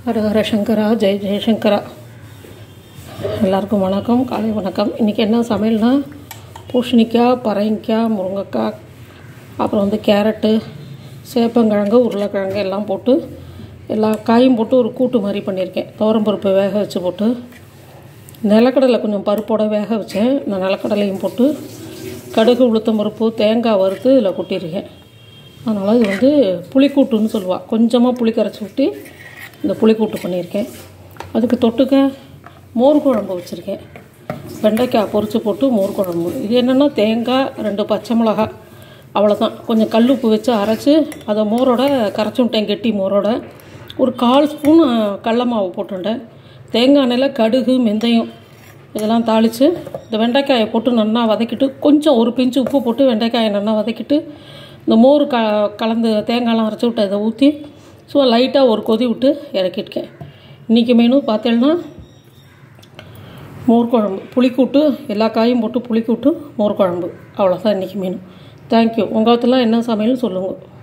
ஹரஹர சங்கரா ஜெய் ஜெயசங்கரா எல்லாருக்கும் வணக்கம் காலை வணக்கம் இன்றைக்கி என்ன சமையல்னா பூசணிக்காய் பரங்கிக்காய் முருங்கைக்காய் அப்புறம் வந்து கேரட்டு சேப்பங்கிழங்கு உருளைக்கிழங்கு எல்லாம் போட்டு எல்லா காயும் போட்டு ஒரு கூட்டு மாதிரி பண்ணியிருக்கேன் துவரம்பருப்பு வேக வச்சு போட்டு நிலக்கடலை கொஞ்சம் பருப்போட வேக வச்சேன் நான் நிலக்கடலையும் போட்டு கடுகு உளுத்தம் பருப்பு தேங்காய் வறுத்து இதில் கொட்டியிருக்கேன் அதனால் இது வந்து புளிக்கூட்டுன்னு சொல்லுவாள் கொஞ்சமாக புளி கரைச்சி ஊற்றி இந்த புளிக்கூட்டு பண்ணியிருக்கேன் அதுக்கு தொட்டுக்க மோர் குழம்பு வச்சுருக்கேன் வெண்டைக்காய் பொரித்து போட்டு மோர் குழம்பு இது என்னென்னா தேங்காய் ரெண்டு பச்சை மிளகாய் அவ்வளோதான் கொஞ்சம் கல் உப்பு வச்சு அரைச்சி அதை மோரோட கரைச்சி விட்டேன் கெட்டி மோரோட ஒரு கால் ஸ்பூன் கடல மாவு போட்டுட்டேன் தேங்காய் எண்ணெயில் கடுகு வெந்தயம் இதெல்லாம் தாளித்து இந்த வெண்டைக்காயை போட்டு நல்லா வதக்கிட்டு கொஞ்சம் ஒரு பிஞ்சு உப்பு போட்டு வெண்டைக்காயை நல்லா வதக்கிட்டு இந்த மோர் க கலந்து தேங்காய்லாம் அரைச்சி விட்டு அதை ஊற்றி ஸோ லைட்டாக ஒரு கொதி விட்டு இறக்கிருக்கேன் இன்றைக்கி மெனு பார்த்தேன்னா மோர் குழம்பு புளிக்கூட்டு எல்லா காயும் போட்டு புளிக்கூட்டு மோர் குழம்பு அவ்வளோதான் இன்றைக்கி மெனு தேங்க்யூ உங்கள் இடத்துல என்ன சமையல்னு சொல்லுங்கள்